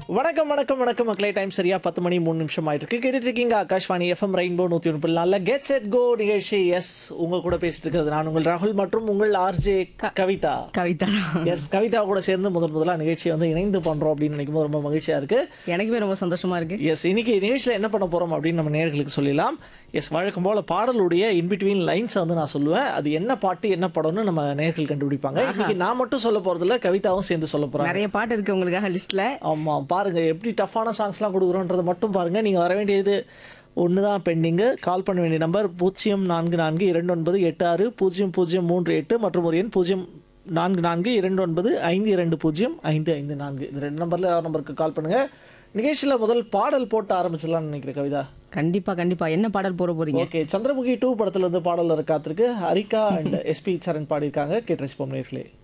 வணக்கம் வணக்கம் வணக்கம் மக்களே டைம் சரியா பத்து மணி மூணு நிமிஷம் ஆயிட்டு இருக்கு கேட்டுட்டு இருக்கீங்க ஆகாஷ்வாணி எஃப்எம் ரெயின்போ நூத்தி ஒன்று நாளில் கெட் செட் கோ நிகழ்ச்சி எஸ் உங்க கூட பேசிட்டு இருக்கிறது நான் உங்கள் ராகுல் மற்றும் உங்கள் ஆர்ஜே கவிதா கவிதா எஸ் கவிதா கூட சேர்ந்து முதல் முதலா நிகழ்ச்சியை வந்து இணைந்து பண்றோம் அப்படின்னு நினைக்கும் போது ரொம்ப மகிழ்ச்சியா இருக்கு எனக்குமே ரொம்ப சந்தோஷமா இருக்கு எஸ் இன்னைக்கு நிகழ்ச்சியில் என்ன பண்ண போறோம் அப்படின்னு நம்ம நேர்களுக்கு சொல்லலாம் எஸ் வழக்கம் போல பாடலுடைய இன்பிட்வீன் லைன்ஸ் வந்து நான் சொல்லுவேன் அது என்ன பாட்டு என்ன படம்னு நம்ம நேர்கள் கண்டுபிடிப்பாங்க இன்னைக்கு நான் மட்டும் சொல்ல போறதில்ல கவிதாவும் சேர்ந்து சொல்ல போறாங்க நிறைய பாட்டு இருக்கு உங்களுக்காக லிஸ்ட்ல ஆமா பாருங்க எப்படி டஃப்பான சாங்ஸ்லாம் கொடுக்குறோன்றதை மட்டும் பாருங்க நீங்க வர வேண்டியது ஒன்று தான் பெண்டிங்கு கால் பண்ண வேண்டிய நம்பர் பூஜ்ஜியம் நான்கு நான்கு இரண்டு ஒன்பது எட்டு ஆறு பூஜ்ஜியம் பூஜ்ஜியம் மூன்று எட்டு மற்றும் ஒரு எண் பூஜ்ஜியம் நான்கு நான்கு இரண்டு ஒன்பது ஐந்து இரண்டு பூஜ்ஜியம் ஐந்து ஐந்து நான்கு இந்த ரெண்டு நம்பர்ல ஏதாவது நம்பருக்கு கால் பண்ணுங்க நிகழ்ச்சியில முதல் பாடல் போட்டு ஆரம்பிச்சிடலாம்னு நினைக்கிறேன் கவிதா கண்டிப்பா கண்டிப்பா என்ன பாடல் போற போறீங்க ஓகே சந்திரமுகி டூ படத்துல இருந்து பாடல் காத்திருக்கு ஹரிகா அண்ட் எஸ்பி சரண் பாடியிருக்காங்க கேட்டு ரசிப்போம் நேர்களே